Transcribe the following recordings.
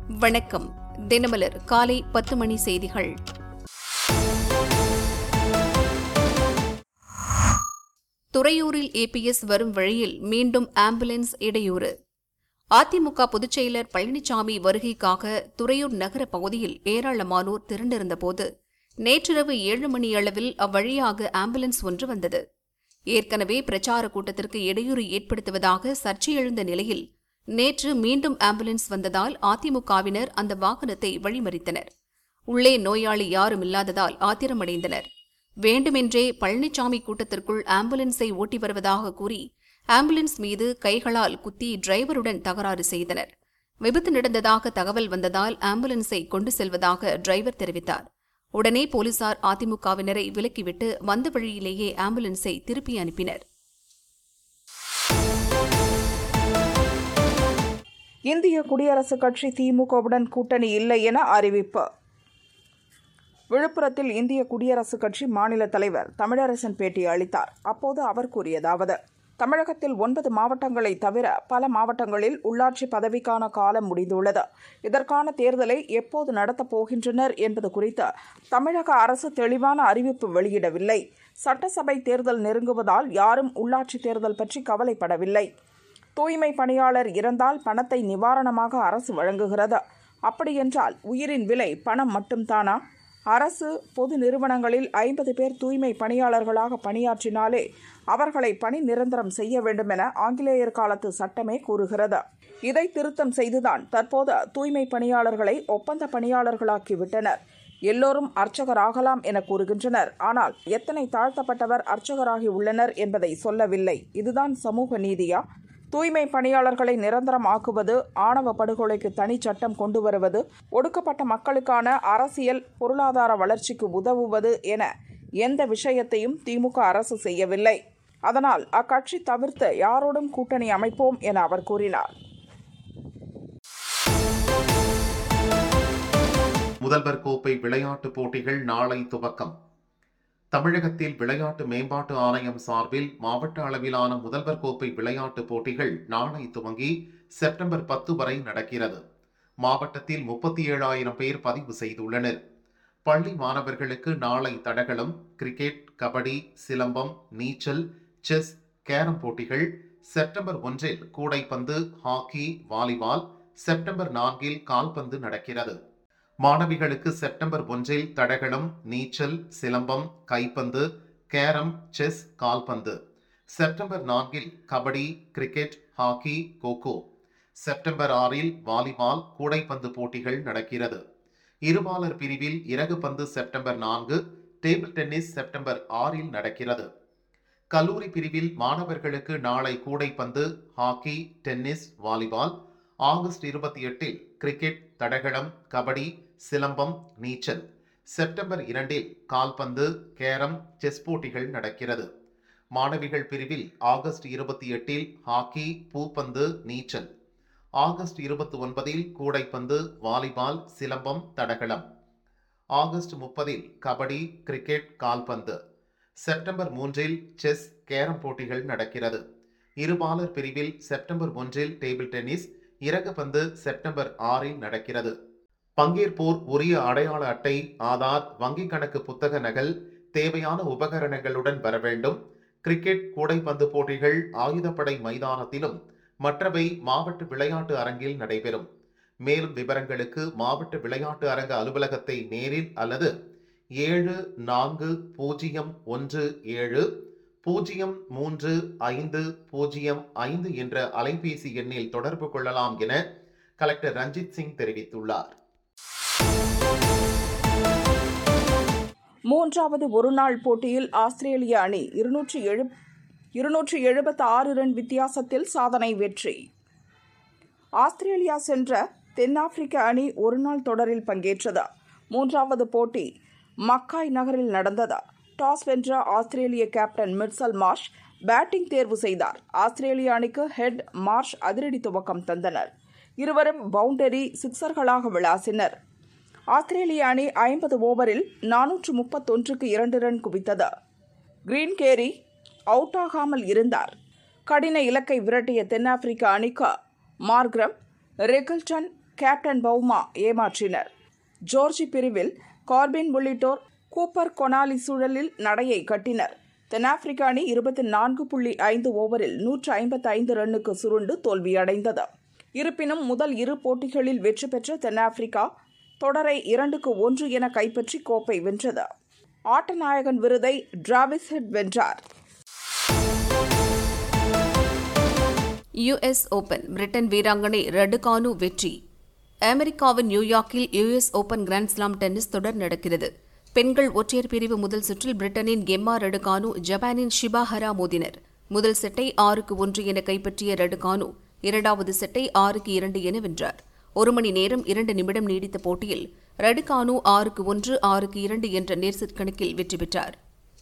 வணக்கம் தினமலர் காலை பத்து மணி செய்திகள் துறையூரில் ஏபிஎஸ் வரும் வழியில் மீண்டும் ஆம்புலன்ஸ் இடையூறு அதிமுக பொதுச் செயலர் பழனிசாமி வருகைக்காக துறையூர் நகர பகுதியில் ஏராளமானோர் திரண்டிருந்தபோது நேற்றிரவு ஏழு மணி அளவில் அவ்வழியாக ஆம்புலன்ஸ் ஒன்று வந்தது ஏற்கனவே பிரச்சார கூட்டத்திற்கு இடையூறு ஏற்படுத்துவதாக சர்ச்சை எழுந்த நிலையில் நேற்று மீண்டும் ஆம்புலன்ஸ் வந்ததால் அதிமுகவினர் அந்த வாகனத்தை வழிமறித்தனர் உள்ளே நோயாளி யாரும் இல்லாததால் ஆத்திரமடைந்தனர் வேண்டுமென்றே பழனிசாமி கூட்டத்திற்குள் ஆம்புலன்ஸை ஓட்டி வருவதாக கூறி ஆம்புலன்ஸ் மீது கைகளால் குத்தி டிரைவருடன் தகராறு செய்தனர் விபத்து நடந்ததாக தகவல் வந்ததால் ஆம்புலன்ஸை கொண்டு செல்வதாக டிரைவர் தெரிவித்தார் உடனே போலீசார் அதிமுகவினரை விலக்கிவிட்டு வந்த வழியிலேயே ஆம்புலன்ஸை திருப்பி அனுப்பினர் இந்திய குடியரசுக் கட்சி திமுகவுடன் கூட்டணி இல்லை என அறிவிப்பு விழுப்புரத்தில் இந்திய குடியரசுக் கட்சி மாநில தலைவர் தமிழரசன் பேட்டி அளித்தார் அப்போது அவர் கூறியதாவது தமிழகத்தில் ஒன்பது மாவட்டங்களை தவிர பல மாவட்டங்களில் உள்ளாட்சி பதவிக்கான காலம் முடிந்துள்ளது இதற்கான தேர்தலை எப்போது நடத்தப் போகின்றனர் என்பது குறித்து தமிழக அரசு தெளிவான அறிவிப்பு வெளியிடவில்லை சட்டசபை தேர்தல் நெருங்குவதால் யாரும் உள்ளாட்சி தேர்தல் பற்றி கவலைப்படவில்லை தூய்மை பணியாளர் இறந்தால் பணத்தை நிவாரணமாக அரசு வழங்குகிறது அப்படியென்றால் உயிரின் விலை பணம் மட்டும்தானா அரசு பொது நிறுவனங்களில் ஐம்பது பேர் தூய்மை பணியாளர்களாக பணியாற்றினாலே அவர்களை பணி நிரந்தரம் செய்ய வேண்டும் என ஆங்கிலேயர் காலத்து சட்டமே கூறுகிறது இதை திருத்தம் செய்துதான் தற்போது தூய்மை பணியாளர்களை ஒப்பந்த பணியாளர்களாக்கி விட்டனர் எல்லோரும் அர்ச்சகராகலாம் என கூறுகின்றனர் ஆனால் எத்தனை தாழ்த்தப்பட்டவர் அர்ச்சகராகி உள்ளனர் என்பதை சொல்லவில்லை இதுதான் சமூக நீதியா தூய்மை பணியாளர்களை நிரந்தரம் ஆக்குவது ஆணவ படுகொலைக்கு தனி சட்டம் கொண்டு வருவது ஒடுக்கப்பட்ட மக்களுக்கான அரசியல் பொருளாதார வளர்ச்சிக்கு உதவுவது என எந்த விஷயத்தையும் திமுக அரசு செய்யவில்லை அதனால் அக்கட்சி தவிர்த்து யாரோடும் கூட்டணி அமைப்போம் என அவர் கூறினார் முதல்வர் கோப்பை விளையாட்டுப் போட்டிகள் நாளை துவக்கம் தமிழகத்தில் விளையாட்டு மேம்பாட்டு ஆணையம் சார்பில் மாவட்ட அளவிலான முதல்வர் கோப்பை விளையாட்டுப் போட்டிகள் நாளை துவங்கி செப்டம்பர் பத்து வரை நடக்கிறது மாவட்டத்தில் முப்பத்தி ஏழாயிரம் பேர் பதிவு செய்துள்ளனர் பள்ளி மாணவர்களுக்கு நாளை தடகளம் கிரிக்கெட் கபடி சிலம்பம் நீச்சல் செஸ் கேரம் போட்டிகள் செப்டம்பர் ஒன்றில் கூடைப்பந்து ஹாக்கி வாலிபால் செப்டம்பர் நான்கில் கால்பந்து நடக்கிறது மாணவிகளுக்கு செப்டம்பர் ஒன்றில் தடகளம் நீச்சல் சிலம்பம் கைப்பந்து கேரம் செஸ் கால்பந்து செப்டம்பர் நான்கில் kabaddi cricket hockey kho kho September ஆறில் வாலிபால் கூடைப்பந்து போட்டிகள் நடக்கிறது இருபாலர் பிரிவில் இறகு பந்து செப்டம்பர் நான்கு டேபிள் டென்னிஸ் செப்டம்பர் ஆறில் நடக்கிறது கல்லூரி பிரிவில் மாணவர்களுக்கு நாளை கூடைப்பந்து ஹாக்கி டென்னிஸ் வாலிபால் ஆகஸ்ட் இருபத்தி எட்டில் கிரிக்கெட் தடகளம் கபடி சிலம்பம் நீச்சல் செப்டம்பர் இரண்டில் கால்பந்து கேரம் செஸ் போட்டிகள் நடக்கிறது மாணவிகள் பிரிவில் ஆகஸ்ட் இருபத்தி எட்டில் ஹாக்கி பூப்பந்து நீச்சல் ஆகஸ்ட் இருபத்தி ஒன்பதில் கூடைப்பந்து வாலிபால் சிலம்பம் தடகளம் ஆகஸ்ட் முப்பதில் கபடி கிரிக்கெட் கால்பந்து செப்டம்பர் மூன்றில் செஸ் கேரம் போட்டிகள் நடக்கிறது இருபாலர் பிரிவில் செப்டம்பர் ஒன்றில் டேபிள் டென்னிஸ் இறகு பந்து செப்டம்பர் ஆறில் நடக்கிறது பங்கேற்போர் உரிய அடையாள அட்டை ஆதார் வங்கி கணக்கு புத்தக நகல் தேவையான உபகரணங்களுடன் வர வேண்டும் கிரிக்கெட் கூடைப்பந்து போட்டிகள் ஆயுதப்படை மைதானத்திலும் மற்றவை மாவட்ட விளையாட்டு அரங்கில் நடைபெறும் மேலும் விவரங்களுக்கு மாவட்ட விளையாட்டு அரங்க அலுவலகத்தை நேரில் அல்லது ஏழு நான்கு பூஜ்ஜியம் ஒன்று ஏழு பூஜ்ஜியம் மூன்று ஐந்து பூஜ்ஜியம் ஐந்து என்ற அலைபேசி எண்ணில் தொடர்பு கொள்ளலாம் என கலெக்டர் ரஞ்சித் சிங் தெரிவித்துள்ளார் மூன்றாவது ஒருநாள் போட்டியில் ஆஸ்திரேலிய அணி இருநூற்றி எழு இருநூற்றி எழுபத்தி ஆறு ரன் வித்தியாசத்தில் சாதனை வெற்றி ஆஸ்திரேலியா சென்ற தென்னாப்பிரிக்க அணி ஒருநாள் தொடரில் பங்கேற்றது மூன்றாவது போட்டி மக்காய் நகரில் நடந்தது டாஸ் வென்ற ஆஸ்திரேலிய கேப்டன் மிர்சல் மார்ஷ் பேட்டிங் தேர்வு செய்தார் ஆஸ்திரேலிய அணிக்கு ஹெட் மார்ஷ் அதிரடி துவக்கம் தந்தனர் இருவரும் பவுண்டரி சிக்சர்களாக விளாசினர் ஆஸ்திரேலிய அணி ஐம்பது ஓவரில் நானூற்று முப்பத்தொன்றுக்கு இரண்டு ரன் குவித்தது கிரீன் கேரி அவுட் ஆகாமல் இருந்தார் கடின இலக்கை விரட்டிய தென்னாப்பிரிக்க அணிக்கு மார்க்ரம் ரெகில்டன் கேப்டன் பவுமா ஏமாற்றினர் ஜோர்ஜி பிரிவில் கார்பின் உள்ளிட்டோர் கூப்பர் கொனாலி சுழலில் நடையை கட்டினர் தென்னாப்பிரிக்க அணி இருபத்தி நான்கு புள்ளி ஐந்து ஓவரில் நூற்று ஐம்பத்தி ஐந்து ரன்னுக்கு சுருண்டு தோல்வியடைந்தது இருப்பினும் முதல் இரு போட்டிகளில் வெற்றி பெற்ற தென்னாப்பிரிக்கா தொடரை இரண்டுக்கு ஒன்று என கைப்பற்றி கோப்பை வென்றது ஆட்டநாயகன் விருதை டிராவிஸ் ஹெட் வென்றார் யுஎஸ் ஓபன் பிரிட்டன் வீராங்கனை ரடுகானு வெற்றி அமெரிக்காவின் நியூயார்க்கில் யுஎஸ் ஓபன் கிராண்ட்ஸ்லாம் டென்னிஸ் தொடர் நடக்கிறது பெண்கள் ஒற்றையர் பிரிவு முதல் சுற்றில் பிரிட்டனின் கெம்மா ரடுகானு ஜப்பானின் ஷிபாஹரா மோதினர் முதல் செட்டை ஆறுக்கு ஒன்று என கைப்பற்றிய ரடுகானு இரண்டாவது செட்டை ஆறுக்கு இரண்டு என வென்றார் ஒரு மணி நேரம் இரண்டு நிமிடம் நீடித்த போட்டியில் ரடுகானு ஆறுக்கு ஒன்று ஆறுக்கு இரண்டு என்ற நேர்செட் கணக்கில் வெற்றி பெற்றார்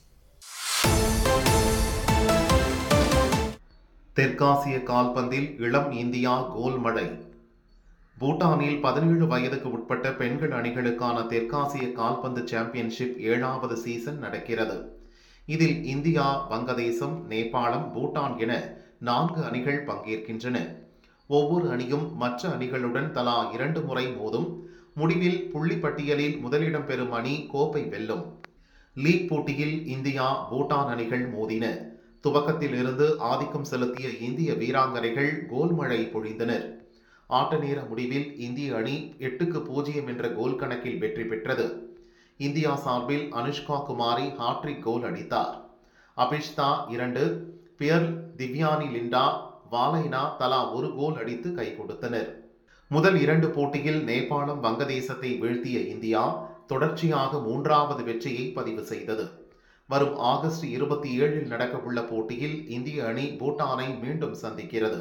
தெற்காசிய கால்பந்தில் இளம் இந்தியா கோல் மழை பூட்டானில் பதினேழு வயதுக்கு உட்பட்ட பெண்கள் அணிகளுக்கான தெற்காசிய கால்பந்து சாம்பியன்ஷிப் ஏழாவது சீசன் நடக்கிறது இதில் இந்தியா வங்கதேசம் நேபாளம் பூட்டான் என நான்கு அணிகள் பங்கேற்கின்றன ஒவ்வொரு அணியும் மற்ற அணிகளுடன் தலா இரண்டு முறை மோதும் முடிவில் புள்ளி பட்டியலில் முதலிடம் பெறும் அணி கோப்பை வெல்லும் லீக் போட்டியில் இந்தியா பூட்டான் அணிகள் மோதின துவக்கத்தில் இருந்து ஆதிக்கம் செலுத்திய இந்திய வீராங்கனைகள் கோல் மழை பொழிந்தனர் ஆட்ட நேர முடிவில் இந்திய அணி எட்டுக்கு பூஜ்ஜியம் என்ற கோல் கணக்கில் வெற்றி பெற்றது இந்தியா சார்பில் அனுஷ்கா குமாரி ஹாட்ரிக் கோல் அடித்தார் அபிஷ்தா இரண்டு பியர் திவ்யானி லிண்டா வாலைனா தலா ஒரு கோல் அடித்து கை கொடுத்தனர் முதல் இரண்டு போட்டியில் நேபாளம் வங்கதேசத்தை வீழ்த்திய இந்தியா தொடர்ச்சியாக மூன்றாவது வெற்றியை பதிவு செய்தது வரும் ஆகஸ்ட் இருபத்தி ஏழில் நடக்கவுள்ள போட்டியில் இந்திய அணி பூட்டானை மீண்டும் சந்திக்கிறது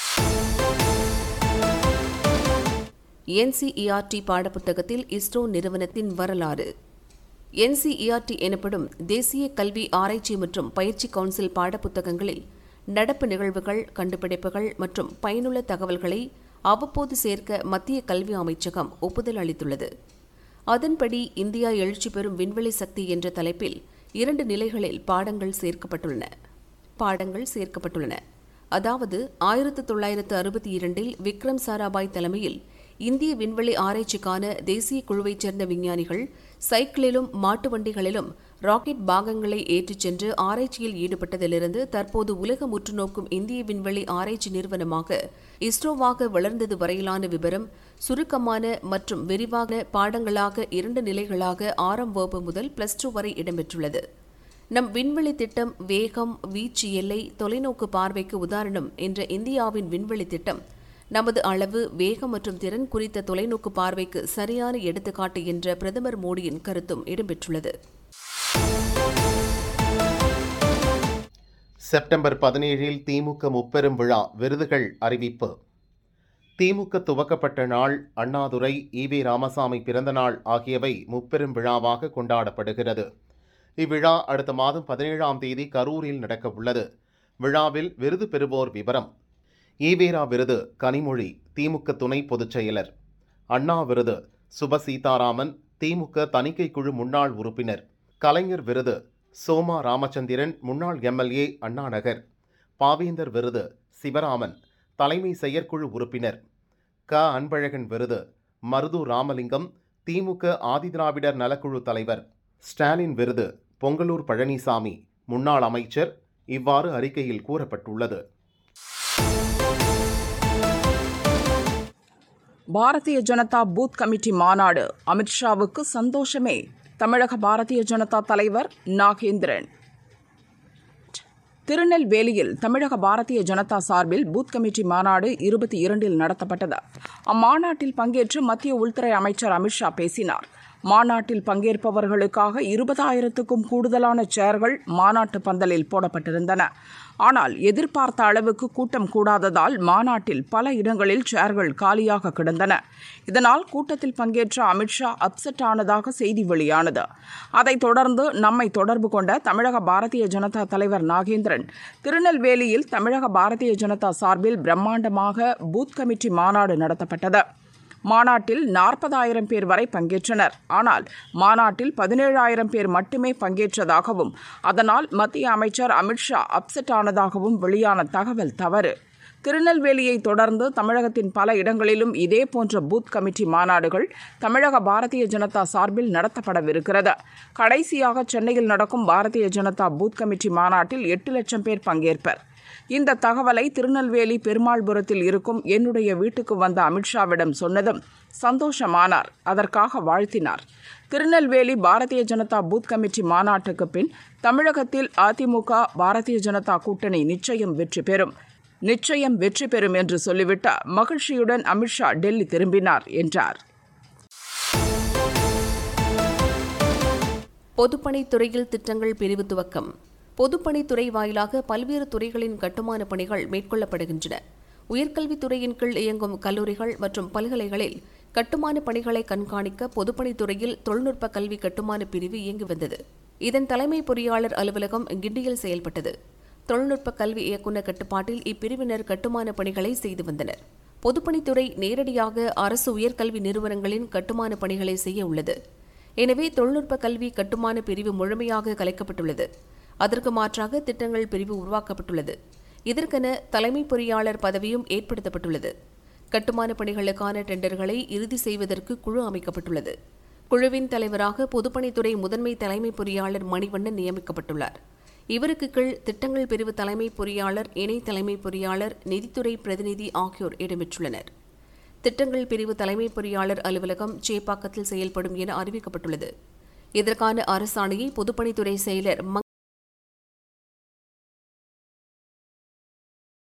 என்சிஇஆர்டி பாடப்புத்தகத்தில் இஸ்ரோ நிறுவனத்தின் வரலாறு என்சிஇஆர்டி எனப்படும் தேசிய கல்வி ஆராய்ச்சி மற்றும் பயிற்சி கவுன்சில் பாடப்புத்தகங்களில் நடப்பு நிகழ்வுகள் கண்டுபிடிப்புகள் மற்றும் பயனுள்ள தகவல்களை அவ்வப்போது சேர்க்க மத்திய கல்வி அமைச்சகம் ஒப்புதல் அளித்துள்ளது அதன்படி இந்தியா எழுச்சி பெறும் விண்வெளி சக்தி என்ற தலைப்பில் இரண்டு நிலைகளில் பாடங்கள் சேர்க்கப்பட்டுள்ளன பாடங்கள் சேர்க்கப்பட்டுள்ளன அதாவது ஆயிரத்து தொள்ளாயிரத்து அறுபத்தி இரண்டில் விக்ரம் சாராபாய் தலைமையில் இந்திய விண்வெளி ஆராய்ச்சிக்கான தேசிய குழுவைச் சேர்ந்த விஞ்ஞானிகள் சைக்கிளிலும் மாட்டு வண்டிகளிலும் ராக்கெட் பாகங்களை ஏற்றிச் சென்று ஆராய்ச்சியில் ஈடுபட்டதிலிருந்து தற்போது உலகம் உற்றுநோக்கும் இந்திய விண்வெளி ஆராய்ச்சி நிறுவனமாக இஸ்ரோவாக வளர்ந்தது வரையிலான விவரம் சுருக்கமான மற்றும் விரிவான பாடங்களாக இரண்டு நிலைகளாக ஆறாம் வகுப்பு முதல் பிளஸ் டூ வரை இடம்பெற்றுள்ளது நம் விண்வெளி திட்டம் வேகம் வீச்சு எல்லை தொலைநோக்கு பார்வைக்கு உதாரணம் என்ற இந்தியாவின் விண்வெளி திட்டம் நமது அளவு வேகம் மற்றும் திறன் குறித்த தொலைநோக்கு பார்வைக்கு சரியான எடுத்துக்காட்டு என்ற பிரதமர் மோடியின் கருத்தும் இடம்பெற்றுள்ளது செப்டம்பர் பதினேழில் திமுக முப்பெரும் விழா விருதுகள் அறிவிப்பு திமுக துவக்கப்பட்ட நாள் அண்ணாதுரை ஈவி ராமசாமி பிறந்த நாள் ஆகியவை முப்பெரும் விழாவாக கொண்டாடப்படுகிறது இவ்விழா அடுத்த மாதம் பதினேழாம் தேதி கரூரில் நடக்க உள்ளது விழாவில் விருது பெறுவோர் விவரம் ஈவேரா விருது கனிமொழி திமுக துணை பொதுச் செயலர் அண்ணா விருது சுப சீதாராமன் திமுக தணிக்கை குழு முன்னாள் உறுப்பினர் கலைஞர் விருது சோமா ராமச்சந்திரன் முன்னாள் எம்எல்ஏ அண்ணாநகர் பாவேந்தர் விருது சிவராமன் தலைமை செயற்குழு உறுப்பினர் க அன்பழகன் விருது மருது ராமலிங்கம் திமுக ஆதிதிராவிடர் நலக்குழு தலைவர் ஸ்டாலின் விருது பொங்கலூர் பழனிசாமி முன்னாள் அமைச்சர் இவ்வாறு அறிக்கையில் கூறப்பட்டுள்ளது பாரதிய ஜனதா பூத் கமிட்டி மாநாடு அமித்ஷாவுக்கு சந்தோஷமே தமிழக பாரதிய ஜனதா தலைவர் நாகேந்திரன் திருநெல்வேலியில் தமிழக பாரதிய ஜனதா சார்பில் பூத் கமிட்டி மாநாடு இருபத்தி இரண்டில் நடத்தப்பட்டது அம்மாநாட்டில் பங்கேற்று மத்திய உள்துறை அமைச்சர் அமித்ஷா பேசினார் மாநாட்டில் பங்கேற்பவர்களுக்காக இருபதாயிரத்துக்கும் கூடுதலான சேர்கள் மாநாட்டு பந்தலில் போடப்பட்டிருந்தன ஆனால் எதிர்பார்த்த அளவுக்கு கூட்டம் கூடாததால் மாநாட்டில் பல இடங்களில் சேர்கள் காலியாக கிடந்தன இதனால் கூட்டத்தில் பங்கேற்ற அமித்ஷா அப்செட் ஆனதாக செய்தி வெளியானது அதைத் தொடர்ந்து நம்மை தொடர்பு கொண்ட தமிழக பாரதிய ஜனதா தலைவர் நாகேந்திரன் திருநெல்வேலியில் தமிழக பாரதிய ஜனதா சார்பில் பிரம்மாண்டமாக பூத் கமிட்டி மாநாடு நடத்தப்பட்டது மாநாட்டில் நாற்பதாயிரம் பேர் வரை பங்கேற்றனர் ஆனால் மாநாட்டில் பதினேழாயிரம் பேர் மட்டுமே பங்கேற்றதாகவும் அதனால் மத்திய அமைச்சர் அமித்ஷா அப்செட் ஆனதாகவும் வெளியான தகவல் தவறு திருநெல்வேலியை தொடர்ந்து தமிழகத்தின் பல இடங்களிலும் இதே போன்ற பூத் கமிட்டி மாநாடுகள் தமிழக பாரதிய ஜனதா சார்பில் நடத்தப்படவிருக்கிறது கடைசியாக சென்னையில் நடக்கும் பாரதிய ஜனதா பூத் கமிட்டி மாநாட்டில் எட்டு லட்சம் பேர் பங்கேற்பர் இந்த தகவலை திருநெல்வேலி பெருமாள்புரத்தில் இருக்கும் என்னுடைய வீட்டுக்கு வந்த அமித்ஷாவிடம் சொன்னதும் சந்தோஷமானார் அதற்காக வாழ்த்தினார் திருநெல்வேலி பாரதிய ஜனதா பூத் கமிட்டி மாநாட்டுக்கு பின் தமிழகத்தில் அதிமுக பாரதிய ஜனதா கூட்டணி நிச்சயம் வெற்றி பெறும் நிச்சயம் வெற்றி பெறும் என்று சொல்லிவிட்டு மகிழ்ச்சியுடன் அமித்ஷா டெல்லி திரும்பினார் என்றார் பொதுப்பணித்துறையில் திட்டங்கள் பிரிவு துவக்கம் பொதுப்பணித்துறை வாயிலாக பல்வேறு துறைகளின் கட்டுமான பணிகள் மேற்கொள்ளப்படுகின்றன உயர்கல்வித்துறையின் கீழ் இயங்கும் கல்லூரிகள் மற்றும் பல்கலைகளில் கட்டுமான பணிகளை கண்காணிக்க பொதுப்பணித்துறையில் தொழில்நுட்ப கல்வி கட்டுமான பிரிவு இயங்கி வந்தது இதன் தலைமை பொறியாளர் அலுவலகம் கிண்டியில் செயல்பட்டது தொழில்நுட்ப கல்வி இயக்குநர் கட்டுப்பாட்டில் இப்பிரிவினர் கட்டுமான பணிகளை செய்து வந்தனர் பொதுப்பணித்துறை நேரடியாக அரசு உயர்கல்வி நிறுவனங்களின் கட்டுமான பணிகளை செய்ய உள்ளது எனவே தொழில்நுட்ப கல்வி கட்டுமான பிரிவு முழுமையாக கலைக்கப்பட்டுள்ளது அதற்கு மாற்றாக திட்டங்கள் பிரிவு உருவாக்கப்பட்டுள்ளது இதற்கென தலைமை பொறியாளர் பதவியும் ஏற்படுத்தப்பட்டுள்ளது கட்டுமான பணிகளுக்கான டெண்டர்களை இறுதி செய்வதற்கு குழு அமைக்கப்பட்டுள்ளது குழுவின் தலைவராக பொதுப்பணித்துறை முதன்மை தலைமை பொறியாளர் மணிவண்ணன் நியமிக்கப்பட்டுள்ளார் இவருக்கு கீழ் திட்டங்கள் பிரிவு தலைமை பொறியாளர் இணை தலைமை பொறியாளர் நிதித்துறை பிரதிநிதி ஆகியோர் இடம்பெற்றுள்ளனர் திட்டங்கள் பிரிவு தலைமை பொறியாளர் அலுவலகம் சேப்பாக்கத்தில் செயல்படும் என அறிவிக்கப்பட்டுள்ளது இதற்கான அரசாணையை பொதுப்பணித்துறை செயலர்